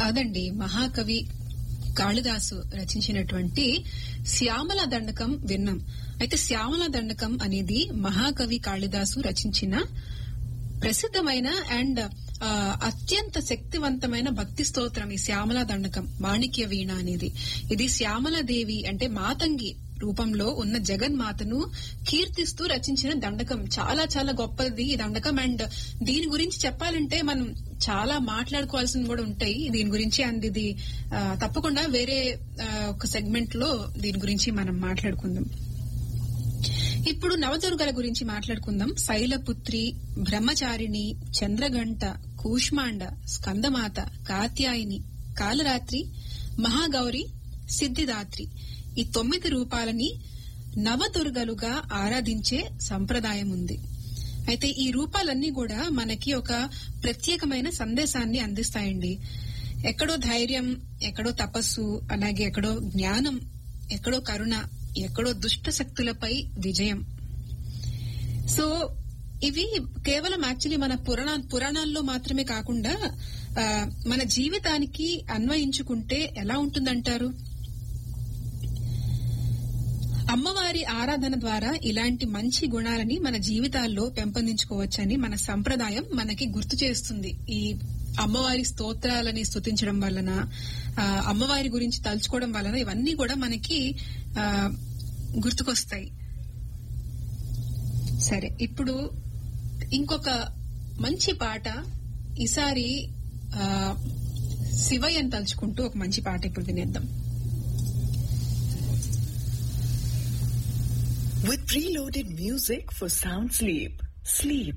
అదండి మహాకవి కాళిదాసు రచించినటువంటి శ్యామల దండకం విన్నాం అయితే శ్యామల దండకం అనేది మహాకవి కాళిదాసు రచించిన ప్రసిద్ధమైన అండ్ ఆ, అత్యంత శక్తివంతమైన భక్తి స్తోత్రం ఈ శ్యామల దండకం మాణిక్య వీణ అనేది ఇది శ్యామల దేవి అంటే మాతంగి రూపంలో ఉన్న జగన్మాతను కీర్తిస్తూ రచించిన దండకం చాలా చాలా గొప్పది ఈ దండకం అండ్ దీని గురించి చెప్పాలంటే మనం చాలా మాట్లాడుకోవాల్సినవి కూడా ఉంటాయి దీని గురించి అండ్ ఇది ఆ, తప్పకుండా వేరే ఆ, ఒక సెగ్మెంట్ లో దీని గురించి మనం మాట్లాడుకుందాం ఇప్పుడు నవదుర్గల గురించి మాట్లాడుకుందాం శైలపుత్రి బ్రహ్మచారిణి చంద్రగంట కూష్మాండ స్కందమాత కాత్యాయిని కాలరాత్రి మహాగౌరి సిద్ధిదాత్రి ఈ తొమ్మిది రూపాలని నవదుర్గలుగా ఆరాధించే సంప్రదాయం ఉంది అయితే ఈ రూపాలన్నీ కూడా మనకి ఒక ప్రత్యేకమైన సందేశాన్ని అందిస్తాయండి ఎక్కడో ధైర్యం ఎక్కడో తపస్సు అలాగే ఎక్కడో జ్ఞానం ఎక్కడో కరుణ ఎక్కడో దుష్ట శక్తులపై విజయం సో ఇవి కేవలం యాక్చువల్లీ మన పురాణ పురాణాల్లో మాత్రమే కాకుండా ఆ, మన జీవితానికి అన్వయించుకుంటే ఎలా ఉంటుందంటారు అమ్మవారి ఆరాధన ద్వారా ఇలాంటి మంచి గుణాలని మన జీవితాల్లో పెంపొందించుకోవచ్చని మన సంప్రదాయం మనకి గుర్తు చేస్తుంది ఈ అమ్మవారి స్తోత్రాలని స్తుతించడం వలన ఆ, అమ్మవారి గురించి తలుచుకోవడం వలన ఇవన్నీ కూడా మనకి ఆ, గుర్తుకొస్తాయి సరే ఇప్పుడు ఇంకొక మంచి పాట ఈసారి ఆ, శివయ్యని తలుచుకుంటూ ఒక మంచి పాట ఇప్పుడు వినేద్దాం With preloaded music for sound sleep. Sleep